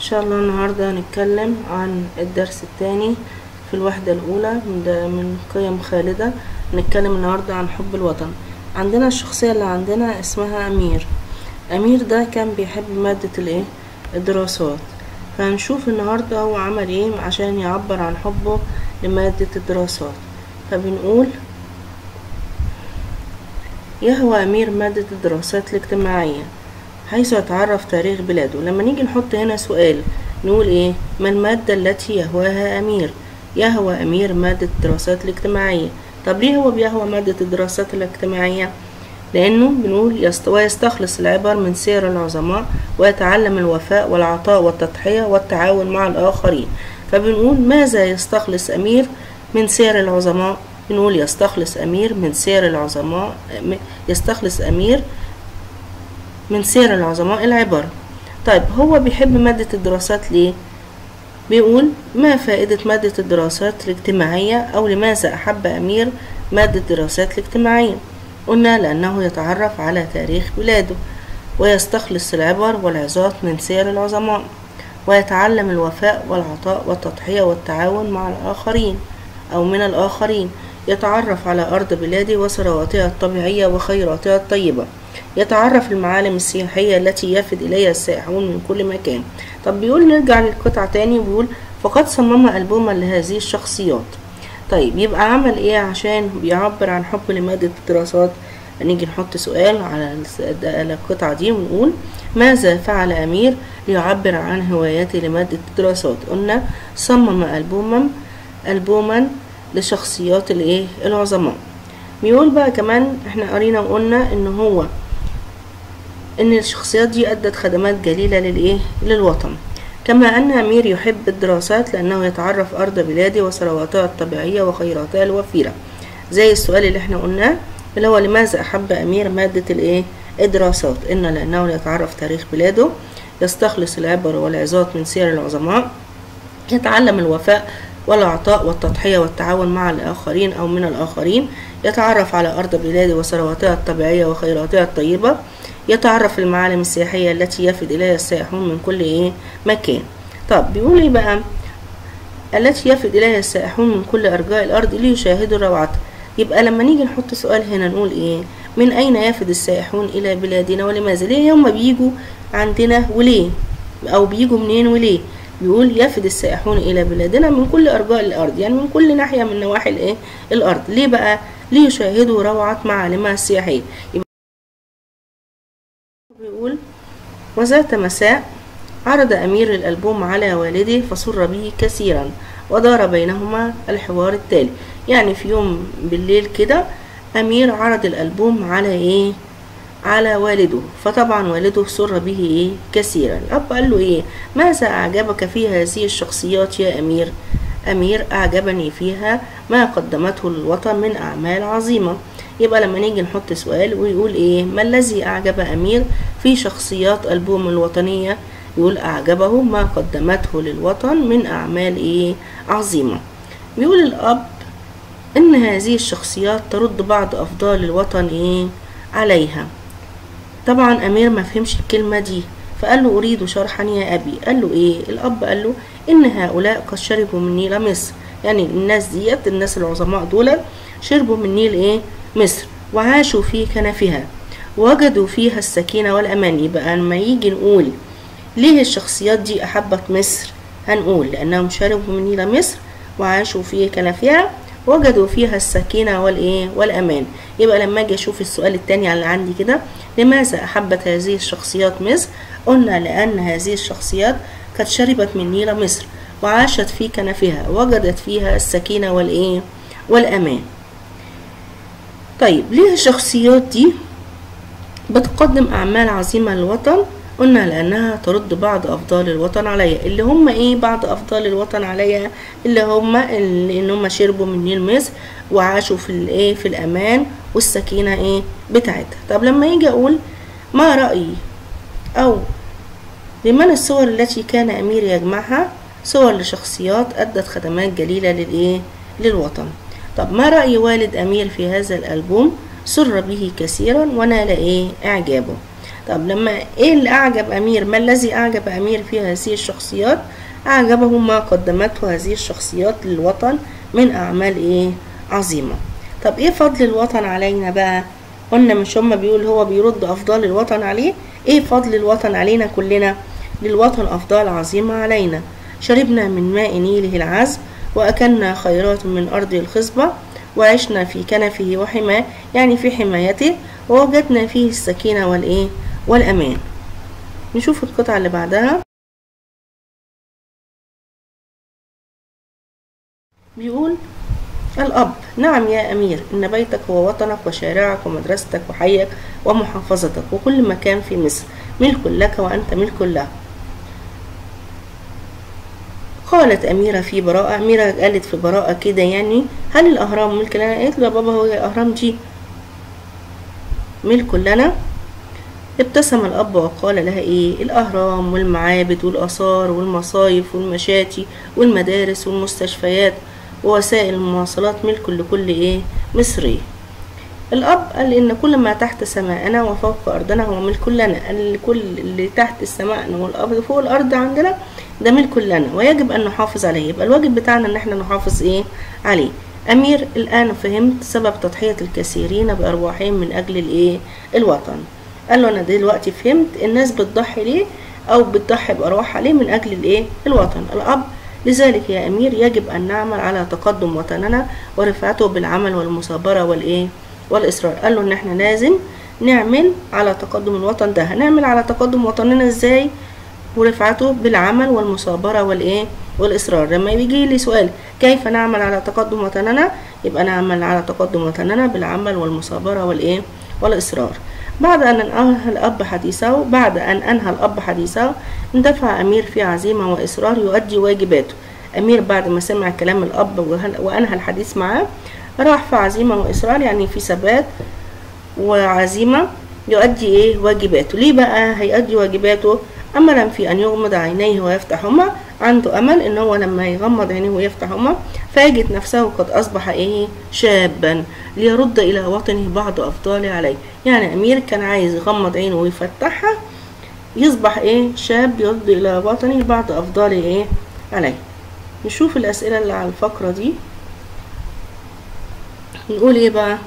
شاء الله النهاردة هنتكلم عن الدرس الثاني في الوحدة الأولى من, ده من قيم خالدة هنتكلم النهاردة عن حب الوطن عندنا الشخصية اللي عندنا اسمها أمير أمير ده كان بيحب مادة الإيه الدراسات فهنشوف النهاردة هو عمل إيه عشان يعبر عن حبه لمادة الدراسات فبنقول يهوى أمير مادة الدراسات الاجتماعية حيث يتعرف تاريخ بلاده لما نيجي نحط هنا سؤال نقول ايه ما المادة التي يهواها أمير يهوى أمير مادة الدراسات الاجتماعية طب ليه هو بيهوى مادة الدراسات الاجتماعية لأنه بنقول يست... ويستخلص العبر من سير العظماء ويتعلم الوفاء والعطاء والتضحية والتعاون مع الآخرين فبنقول ماذا يستخلص أمير من سير العظماء بنقول يستخلص أمير من سير العظماء يستخلص أمير من سير العظماء العبر طيب هو بيحب مادة الدراسات ليه؟ بيقول ما فائدة مادة الدراسات الاجتماعية أو لماذا أحب أمير مادة الدراسات الاجتماعية قلنا لأنه يتعرف على تاريخ بلاده ويستخلص العبر والعظات من سير العظماء ويتعلم الوفاء والعطاء والتضحية والتعاون مع الآخرين أو من الآخرين يتعرف على أرض بلاده وثرواتها الطبيعية وخيراتها الطيبة يتعرف المعالم السياحية التي يفد إليها السائحون من كل مكان طب بيقول نرجع للقطعة تاني وبيقول فقد صمم ألبوما لهذه الشخصيات طيب يبقى عمل ايه عشان بيعبر عن حب لمادة الدراسات نيجي نحط سؤال على القطعة دي ونقول ماذا فعل أمير ليعبر عن هواياته لمادة الدراسات قلنا صمم ألبوما ألبوما لشخصيات الايه العظماء بيقول بقى كمان احنا قرينا وقلنا ان هو ان الشخصيات دي ادت خدمات جليلة للايه للوطن كما ان امير يحب الدراسات لانه يتعرف ارض بلاده وثرواتها الطبيعية وخيراتها الوفيرة زي السؤال اللي احنا قلناه اللي هو لماذا احب امير مادة الايه الدراسات ان لانه يتعرف تاريخ بلاده يستخلص العبر والعظات من سير العظماء يتعلم الوفاء والعطاء والتضحية والتعاون مع الآخرين أو من الآخرين يتعرف على أرض بلاده وثرواتها الطبيعية وخيراتها الطيبة يتعرف المعالم السياحية التي يفد إليها السائحون من كل إيه مكان طب بيقول إيه بقى التي يفد إليها السائحون من كل أرجاء الأرض ليشاهدوا روعتها يبقى لما نيجي نحط سؤال هنا نقول إيه من أين يفد السائحون إلى بلادنا ولماذا ليه هم بيجوا عندنا وليه أو بيجوا منين وليه بيقول يفد السائحون إلى بلادنا من كل أرجاء الأرض يعني من كل ناحية من نواحي الإيه الأرض ليه بقى ليشاهدوا روعة معالمها السياحية بيقول وذات مساء عرض أمير الألبوم على والده فسر به كثيرا ودار بينهما الحوار التالي يعني في يوم بالليل كده أمير عرض الألبوم على إيه على والده فطبعا والده سر به إيه كثيرا الأب قال له إيه ماذا أعجبك في هذه الشخصيات يا أمير أمير أعجبني فيها ما قدمته للوطن من أعمال عظيمة يبقى لما نيجي نحط سؤال ويقول إيه ما الذي أعجب أمير في شخصيات ألبوم الوطنية يقول أعجبه ما قدمته للوطن من أعمال إيه عظيمة بيقول الأب إن هذه الشخصيات ترد بعض أفضال الوطن إيه عليها طبعا امير ما فهمش الكلمه دي فقال له اريد شرحا يا ابي قال له ايه الاب قال له ان هؤلاء قد شربوا من نيل مصر يعني الناس ديت الناس العظماء دول شربوا من نيل ايه مصر وعاشوا في كنفها وجدوا فيها السكينة والأمان يبقى لما يجي نقول ليه الشخصيات دي أحبت مصر هنقول لأنهم شربوا من نيل مصر وعاشوا في كنفها وجدوا فيها السكينة والإيه والأمان يبقى لما أجي أشوف السؤال التاني اللي عندي كده لماذا أحبت هذه الشخصيات مصر قلنا لأن هذه الشخصيات قد شربت من نيل مصر وعاشت في كنفها وجدت فيها السكينة والإيه والأمان طيب ليه الشخصيات دي بتقدم أعمال عظيمة للوطن قلنا لأنها ترد بعض أفضال الوطن عليا اللي هم إيه بعض أفضال الوطن عليا اللي هم اللي إن هم شربوا من نيل مصر وعاشوا في الإيه في الأمان والسكينة إيه بتاعتها طب لما يجي أقول ما رأيي أو لمن الصور التي كان أمير يجمعها صور لشخصيات أدت خدمات جليلة للإيه للوطن طب ما رأي والد أمير في هذا الألبوم سر به كثيرا ونال إيه إعجابه طب لما ايه اللي اعجب امير ما الذي اعجب امير في هذه الشخصيات اعجبه ما قدمته هذه الشخصيات للوطن من اعمال ايه عظيمة طب ايه فضل الوطن علينا بقى قلنا مش هما بيقول هو بيرد افضال الوطن عليه ايه فضل الوطن علينا كلنا للوطن افضال عظيمة علينا شربنا من ماء نيله العذب واكلنا خيرات من ارض الخصبة وعشنا في كنفه وحماه يعني في حمايته ووجدنا فيه السكينة والايه والامان نشوف القطعة اللي بعدها بيقول الأب نعم يا أمير إن بيتك هو وطنك وشارعك ومدرستك وحيك ومحافظتك وكل مكان في مصر ملك لك وأنت ملك له قالت أميرة في براءة أميرة قالت في براءة كده يعني هل الأهرام ملك لنا قالت له يا بابا هو الأهرام دي ملك لنا ابتسم الأب وقال لها إيه الأهرام والمعابد والآثار والمصايف والمشاتي والمدارس والمستشفيات ووسائل المواصلات ملك لكل إيه مصري الأب قال إن كل ما تحت سماءنا وفوق أرضنا هو ملك لنا قال كل اللي تحت السماء والأرض فوق الأرض عندنا ده ملك لنا ويجب أن نحافظ عليه يبقى الواجب بتاعنا إن احنا نحافظ إيه عليه أمير الآن فهمت سبب تضحية الكثيرين بأرواحهم من أجل الإيه الوطن قال له أنا دلوقتي فهمت الناس بتضحي ليه أو بتضحي بأرواحها ليه من أجل الإيه الوطن الأب لذلك يا أمير يجب أن نعمل على تقدم وطننا ورفعته بالعمل والمثابرة والإيه والإصرار قال له إن إحنا لازم نعمل على تقدم الوطن ده هنعمل على تقدم وطننا إزاي ورفعته بالعمل والمثابرة والإيه والإصرار لما بيجي لي سؤال كيف نعمل على تقدم وطننا يبقى نعمل على تقدم وطننا بالعمل والمثابرة والإيه والإصرار بعد أن أنهى الأب حديثه بعد أن أنهى الأب حديثه اندفع أمير في عزيمة وإصرار يؤدي واجباته أمير بعد ما سمع كلام الأب وأنهى الحديث معاه راح في عزيمة وإصرار يعني في ثبات وعزيمة يؤدي إيه واجباته ليه بقى هيؤدي واجباته أملا في أن يغمض عينيه ويفتحهما عنده أمل إن هو لما يغمض عينيه ويفتحهما فيجد نفسه قد أصبح إيه شابا ليرد إلى وطنه بعض أفضاله عليه يعني أمير كان عايز يغمض عينه ويفتحها يصبح إيه شاب يرد إلى وطنه بعض أفضاله إيه عليه نشوف الأسئلة اللي على الفقرة دي نقول إيه بقى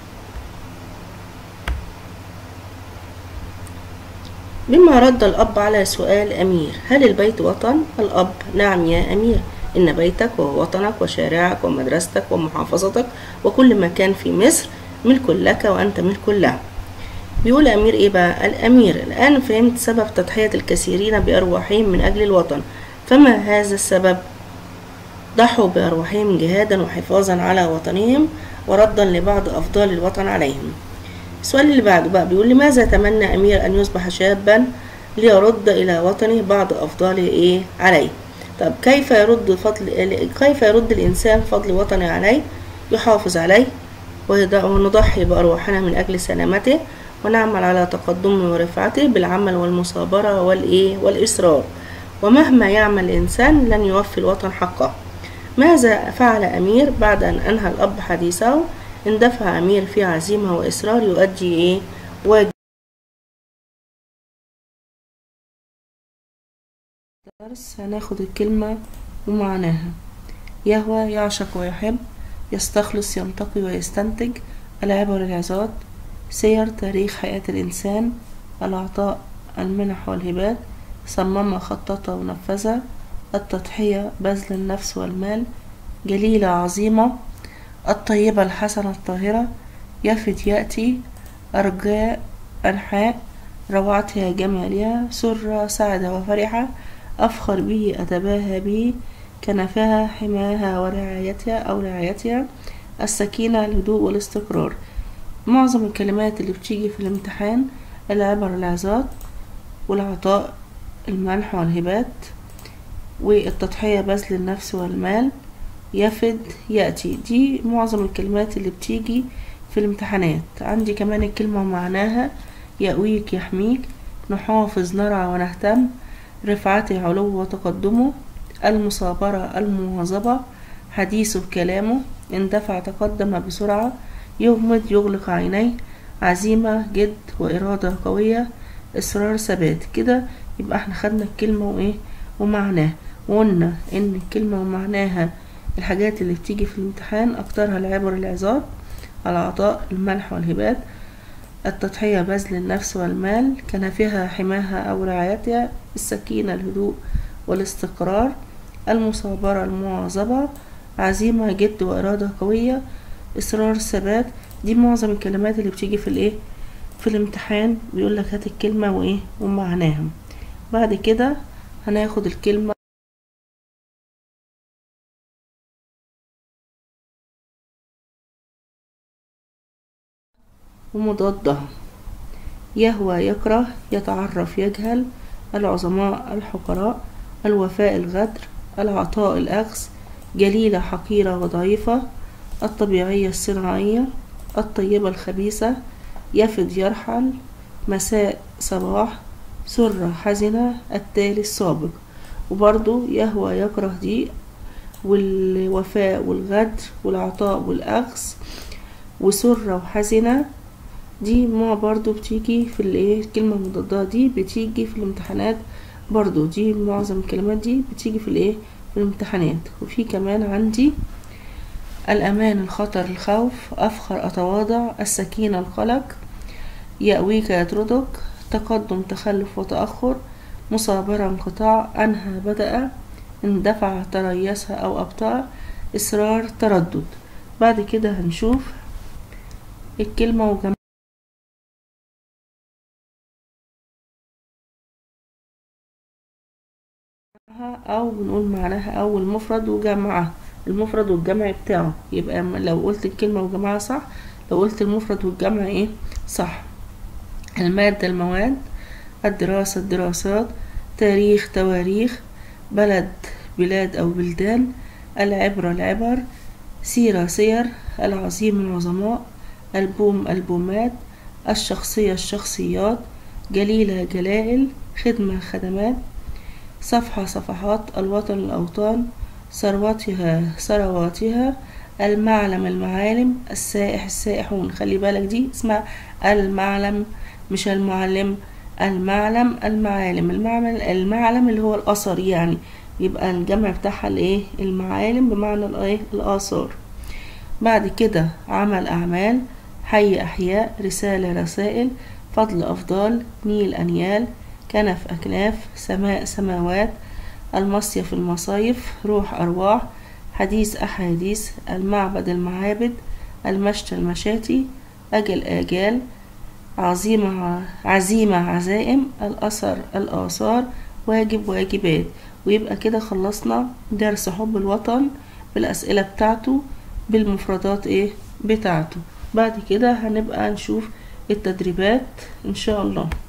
بما رد الأب على سؤال أمير هل البيت وطن؟ الأب نعم يا أمير إن بيتك وهو وطنك وشارعك ومدرستك ومحافظتك وكل مكان في مصر ملك لك وأنت ملك له بيقول أمير إيه بقى؟ الأمير الآن فهمت سبب تضحية الكثيرين بأرواحهم من أجل الوطن فما هذا السبب؟ ضحوا بأرواحهم جهادا وحفاظا على وطنهم وردا لبعض أفضال الوطن عليهم السؤال اللي بعده بقى بيقول لماذا تمنى أمير أن يصبح شابا ليرد إلى وطنه بعض أفضاله إيه عليه طب كيف يرد فضل كيف يرد الإنسان فضل وطنه عليه يحافظ عليه ونضحي بأرواحنا من أجل سلامته ونعمل على تقدمه ورفعته بالعمل والمثابرة والإيه والإصرار ومهما يعمل الإنسان لن يوفي الوطن حقه ماذا فعل أمير بعد أن أنهى الأب حديثه اندفع أمير في عزيمة وإصرار يؤدي إيه واجب درس هناخد الكلمة ومعناها يهوى يعشق ويحب يستخلص ينتقي ويستنتج العبر العظات سير تاريخ حياة الإنسان العطاء المنح والهبات صمم خطط ونفذ التضحية بذل النفس والمال جليلة عظيمة الطيبة الحسنة الطاهرة يفد يأتي أرجاء أنحاء روعتها جمالها سر سعد وفرحة أفخر به أتباهى به كنفها حماها ورعايتها أو رعايتها السكينة الهدوء والاستقرار معظم الكلمات اللي بتيجي في الامتحان العبر العظات والعطاء المنح والهبات والتضحية بذل النفس والمال يفد يأتي دي معظم الكلمات اللي بتيجي في الامتحانات عندي كمان الكلمة معناها يأويك يحميك نحافظ نرعى ونهتم رفعته علو وتقدمه المصابرة المواظبة حديثه كلامه اندفع تقدم بسرعة يغمض يغلق عينيه عزيمة جد وإرادة قوية إصرار ثبات كده يبقى احنا خدنا الكلمة وإيه ومعناها وقلنا إن الكلمة ومعناها الحاجات اللي بتيجي في الامتحان أكترها العبر العظات العطاء المنح والهبات التضحية بذل النفس والمال كان فيها حماها أو رعايتها السكينة الهدوء والاستقرار المصابرة المواظبة عزيمة جد وإرادة قوية إصرار الثبات دي معظم الكلمات اللي بتيجي في الإيه في الامتحان بيقول لك هات الكلمة وإيه ومعناها بعد كده هناخد الكلمة ومضادها يهوى يكره يتعرف يجهل العظماء الحقراء الوفاء الغدر العطاء الأخذ جليلة حقيرة وضعيفة الطبيعية الصناعية الطيبة الخبيثة يفد يرحل مساء صباح سرة حزنة التالي السابق وبرضو يهوى يكره دي والوفاء والغدر والعطاء والأخذ وسرة وحزنة دي ما برضو بتيجي في الايه الكلمة المضادة دي بتيجي في الامتحانات برضو دي معظم الكلمات دي بتيجي في الايه في الامتحانات وفي كمان عندي الأمان الخطر الخوف أفخر أتواضع السكينة القلق يأويك يطردك تقدم تخلف وتأخر مصابرة انقطاع أنهى بدأ اندفع تريسها أو أبطأ إصرار تردد بعد كده هنشوف الكلمة وجمع أو بنقول معناها أو المفرد وجمعها المفرد والجمع بتاعه يبقى لو قلت الكلمة وجمعها صح لو قلت المفرد والجمع ايه صح المادة المواد الدراسة الدراسات تاريخ تواريخ بلد بلاد أو بلدان العبرة العبر سيرة سير العظيم العظماء ألبوم ألبومات الشخصية الشخصيات جليلة جلائل خدمة خدمات صفحة صفحات الوطن الأوطان ثرواتها ثرواتها المعلم المعالم السائح السائحون خلي بالك دي اسمها المعلم مش المعلم المعلم المعالم المعلم المعلم اللي هو الأثر يعني يبقى الجمع بتاعها الايه المعالم بمعنى الايه الآثار بعد كده عمل أعمال حي أحياء رسالة رسائل فضل أفضال نيل أنيال كنف أكناف سماء سماوات المصيف المصايف روح أرواح حديث أحاديث المعبد المعابد المشتى المشاتي أجل آجال عظيمة عزيمة عزائم الأثر الآثار واجب واجبات ويبقى كده خلصنا درس حب الوطن بالأسئلة بتاعته بالمفردات ايه بتاعته بعد كده هنبقى نشوف التدريبات إن شاء الله